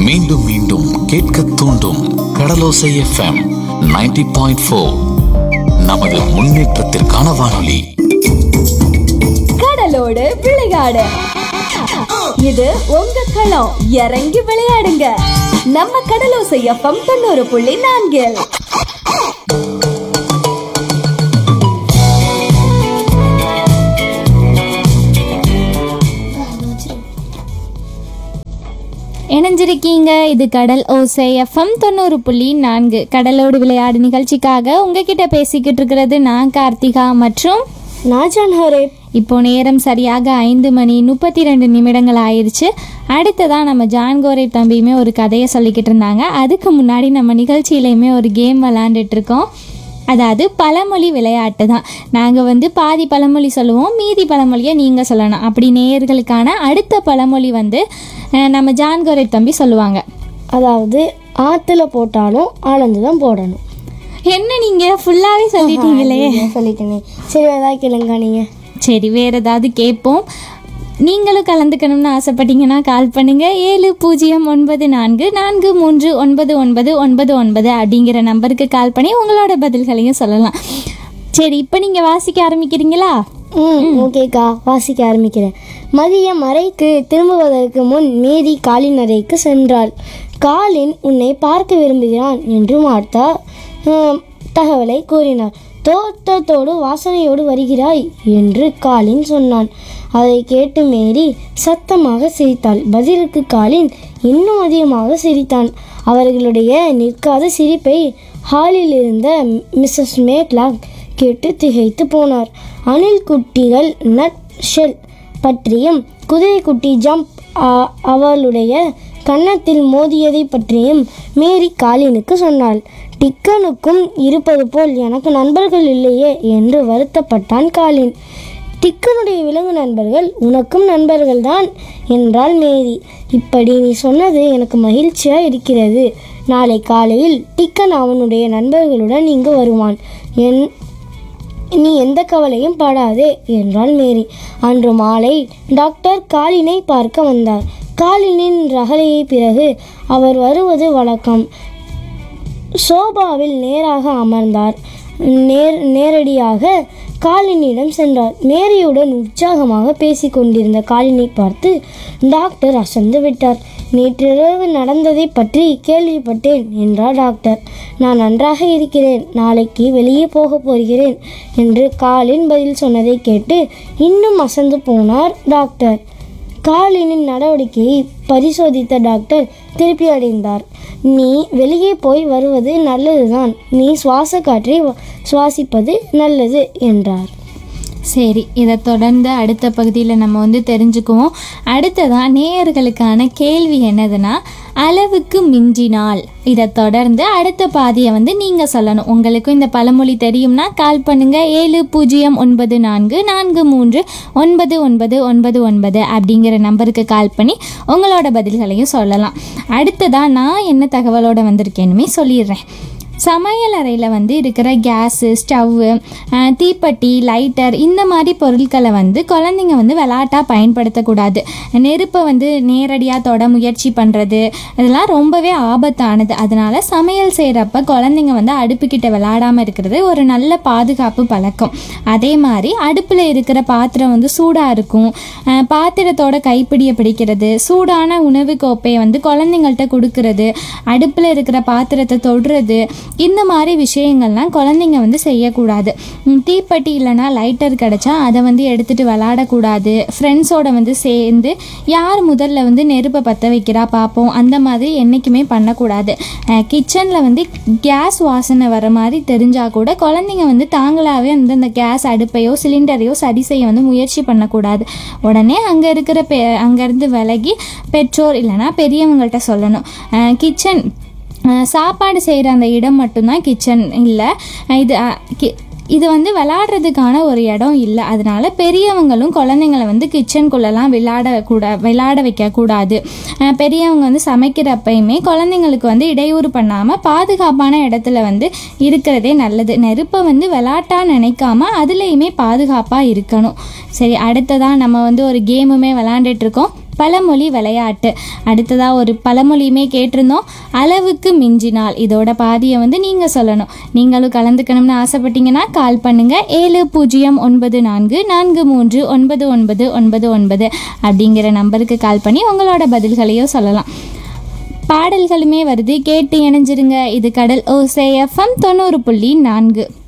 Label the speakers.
Speaker 1: மீண்டும் மீண்டும் கேட்க தூண்டும் கடலோசை எஃப்எம் 90.4 பாயிண்ட் நமது முன்னேற்றத்திற்கான வானொலி
Speaker 2: கடலோடு விளையாடு இது உங்க களம் இறங்கி விளையாடுங்க நம்ம கடலோசை எஃப்எம் தொண்ணூறு புள்ளி நான்கில்
Speaker 3: இணைஞ்சிருக்கீங்க இது கடல் ஓசை எஃப்எம் தொண்ணூறு புள்ளி நான்கு கடலோடு விளையாடு நிகழ்ச்சிக்காக உங்ககிட்ட பேசிக்கிட்டு இருக்கிறது நான் கார்த்திகா மற்றும்
Speaker 4: நாஜான் ஹரே
Speaker 3: இப்போ நேரம் சரியாக ஐந்து மணி முப்பத்தி ரெண்டு நிமிடங்கள் ஆயிடுச்சு அடுத்ததான் நம்ம ஜான்கோரை தம்பியுமே ஒரு கதையை சொல்லிக்கிட்டு இருந்தாங்க அதுக்கு முன்னாடி நம்ம நிகழ்ச்சியிலையுமே ஒரு கேம் விளாண்டுட்டு இருக்கோம் அதாவது பழமொழி விளையாட்டு தான் நாங்கள் வந்து பாதி பழமொழி சொல்லுவோம் மீதி பழமொழியை நீங்கள் சொல்லணும் அப்படி நேயர்களுக்கான அடுத்த பழமொழி வந்து அஹ், நம்ம ஜான்கோரை தம்பி சொல்லுவாங்க
Speaker 4: அதாவது ஆற்றுல போட்டாலும் ஆனந்து தான் போடணும்
Speaker 3: என்ன நீங்கள் ஃபுல்லாகவே சொல்லிட்டீங்களே
Speaker 4: நான் சொல்லிட்டேனே சரி ஏதாவது கேளுங்க நீங்கள்
Speaker 3: சரி வேற ஏதாவது கேட்போம் நீங்களும் கலந்துக்கணும்னு ஆசைப்பட்டீங்கன்னா கால் பண்ணுங்க ஏழு பூஜ்ஜியம் ஒன்பது நான்கு நான்கு மூன்று ஒன்பது ஒன்பது ஒன்பது ஒன்பது அப்படிங்கிற நம்பருக்கு கால் பண்ணி உங்களோட பதில்களையும் சொல்லலாம் சரி இப்போ நீங்கள் வாசிக்க ஆரம்பிக்கிறீங்களா
Speaker 4: ம் ஓகேக்கா வாசிக்க ஆரம்பிக்கிறேன் மதியம் அறைக்கு திரும்புவதற்கு முன் மீறி காலின் அறைக்கு சென்றாள் காலின் உன்னை பார்க்க விரும்புகிறான் என்று மார்த்தா ம், தகவலை கூறினார் தோட்டத்தோடு வாசனையோடு வருகிறாய் என்று காலின் சொன்னான் அதை கேட்டு மேரி சத்தமாக சிரித்தாள் பதிலுக்கு காலின் இன்னும் அதிகமாக சிரித்தான் அவர்களுடைய நிற்காத சிரிப்பை ஹாலில் இருந்த மிஸ்ஸஸ் மேக்லாக் கேட்டு திகைத்து போனார் அணில் குட்டிகள் நட் ஷெல் பற்றியும் குதிரைக்குட்டி ஜம்ப் அ- அவளுடைய கன்னத்தில் மோதியதை பற்றியும் மேரி காலினுக்கு சொன்னாள் டிக்கனுக்கும் இருப்பது போல் எனக்கு நண்பர்கள் இல்லையே என்று வருத்தப்பட்டான் காலின் டிக்கனுடைய விலங்கு நண்பர்கள் உனக்கும் நண்பர்கள்தான் என்றாள் மேரி இப்படி நீ சொன்னது எனக்கு மகிழ்ச்சியா இருக்கிறது நாளை காலையில் டிக்கன் அவனுடைய நண்பர்களுடன் இங்கு வருவான் என் நீ எந்த கவலையும் படாதே என்றாள் மேரி அன்று மாலை டாக்டர் காலினை பார்க்க வந்தார் காலினின் ரகலையை பிறகு அவர் வருவது வழக்கம் சோபாவில் நேராக அமர்ந்தார் நேர் நேரடியாக காலினிடம் சென்றார் மேரியுடன் உற்சாகமாக பேசிக் கொண்டிருந்த காலினை பார்த்து டாக்டர் அசந்து விட்டார் நேற்றிரவு நடந்ததை பற்றி கேள்விப்பட்டேன் என்றார் டாக்டர் நான் நன்றாக இருக்கிறேன் நாளைக்கு வெளியே போகப் போகிறேன் என்று காலின் பதில் சொன்னதை கேட்டு இன்னும் அசந்து போனார் டாக்டர் காலினின் நடவடிக்கையை பரிசோதித்த டாக்டர் திருப்தி அடைந்தார் நீ வெளியே போய் வருவது நல்லதுதான் நீ சுவாச காற்றை வ- சுவாசிப்பது நல்லது என்றார்
Speaker 3: சரி இதை தொடர்ந்து அடுத்த பகுதியில் நம்ம வந்து தெரிஞ்சுக்குவோம் அடுத்ததான் நேயர்களுக்கான கேள்வி என்னதுன்னா அளவுக்கு மிஞ்சினால் இதை தொடர்ந்து அடுத்த பாதியை வந்து நீங்கள் சொல்லணும் உங்களுக்கும் இந்த பழமொழி தெரியும்னா கால் பண்ணுங்க ஏழு பூஜ்ஜியம் ஒன்பது நான்கு நான்கு மூன்று ஒன்பது ஒன்பது ஒன்பது ஒன்பது அப்படிங்கிற நம்பருக்கு கால் பண்ணி உங்களோட பதில்களையும் சொல்லலாம் அடுத்ததாக நான் என்ன தகவலோட வந்திருக்கேனுமே சொல்லிடுறேன் சமையல் அறையில் வந்து இருக்கிற கேஸு ஸ்டவ்வு அஹ், தீப்பெட்டி லைட்டர் இந்த மாதிரி பொருட்களை வந்து குழந்தைங்க வந்து விளாட்டாக பயன்படுத்தக்கூடாது நெருப்பை வந்து நேரடியாக தொட முயற்சி பண்ணுறது இதெல்லாம் ரொம்பவே ஆபத்தானது அதனால் சமையல் செய்கிறப்ப குழந்தைங்க வந்து அடுப்புக்கிட்ட விளாடாமல் இருக்கிறது ஒரு நல்ல பாதுகாப்பு பழக்கம் அதே மாதிரி அடுப்பில் இருக்கிற பாத்திரம் வந்து சூடாக இருக்கும் அஹ், பாத்திரத்தோட கைப்பிடியை பிடிக்கிறது சூடான உணவு கோப்பையை வந்து குழந்தைங்கள்ட்ட கொடுக்கறது அடுப்பில் இருக்கிற பாத்திரத்தை தொடுறது இந்த மாதிரி விஷயங்கள்லாம் குழந்தைங்க வந்து செய்யக்கூடாது ம், தீப்பெட்டி இல்லைன்னா லைட்டர் கிடச்சா அதை வந்து எடுத்துகிட்டு விளாடக்கூடாது ஃப்ரெண்ட்ஸோட வந்து சேர்ந்து யார் முதல்ல வந்து நெருப்பை பற்ற வைக்கிறா பார்ப்போம் அந்த மாதிரி என்றைக்குமே பண்ணக்கூடாது கிச்சனில் வந்து கேஸ் வாசனை வர மாதிரி தெரிஞ்சால் கூட குழந்தைங்க வந்து தாங்களாகவே வந்து அந்த கேஸ் அடுப்பையோ சிலிண்டரையோ சரி செய்ய வந்து முயற்சி பண்ணக்கூடாது உடனே அங்கே இருக்கிற பெ அங்கேருந்து விலகி பெற்றோர் இல்லைன்னா பெரியவங்கள்ட்ட சொல்லணும் கிச்சன் சாப்பாடு செய்கிற அந்த இடம் மட்டும்தான் கிச்சன் இல்லை இது அஹ், கி- இது வந்து விளாடுறதுக்கான ஒரு இடம் இல்லை அதனால பெரியவங்களும் குழந்தைங்களை வந்து கிச்சனுக்குள்ளெல்லாம் விளையாடக்கூடா விளையாட வைக்கக்கூடாது அஹ் பெரியவங்க வந்து சமைக்கிறப்பயுமே குழந்தைங்களுக்கு வந்து இடையூறு பண்ணாமல் பாதுகாப்பான இடத்துல வந்து இருக்கிறதே நல்லது நெருப்பை வந்து விளாட்டா நினைக்காம அதுலேயுமே பாதுகாப்பாக இருக்கணும் சரி அடுத்ததாக நம்ம வந்து ஒரு கேமுமே விளாண்டுட்டு இருக்கோம் பழமொழி விளையாட்டு அடுத்ததாக ஒரு பழமொழியுமே கேட்டிருந்தோம் அளவுக்கு மிஞ்சினால் இதோட பாதியை வந்து நீங்கள் சொல்லணும் நீங்களும் கலந்துக்கணும்னு ஆசைப்பட்டீங்கன்னா கால் பண்ணுங்கள் ஏழு பூஜ்ஜியம் ஒன்பது நான்கு நான்கு மூன்று ஒன்பது ஒன்பது ஒன்பது ஒன்பது அப்படிங்கிற நம்பருக்கு கால் பண்ணி உங்களோட பதில்களையும் சொல்லலாம் பாடல்களுமே வருது கேட்டு இணைஞ்சிருங்க இது கடல் ஓசை எஃப்எம் தொண்ணூறு புள்ளி நான்கு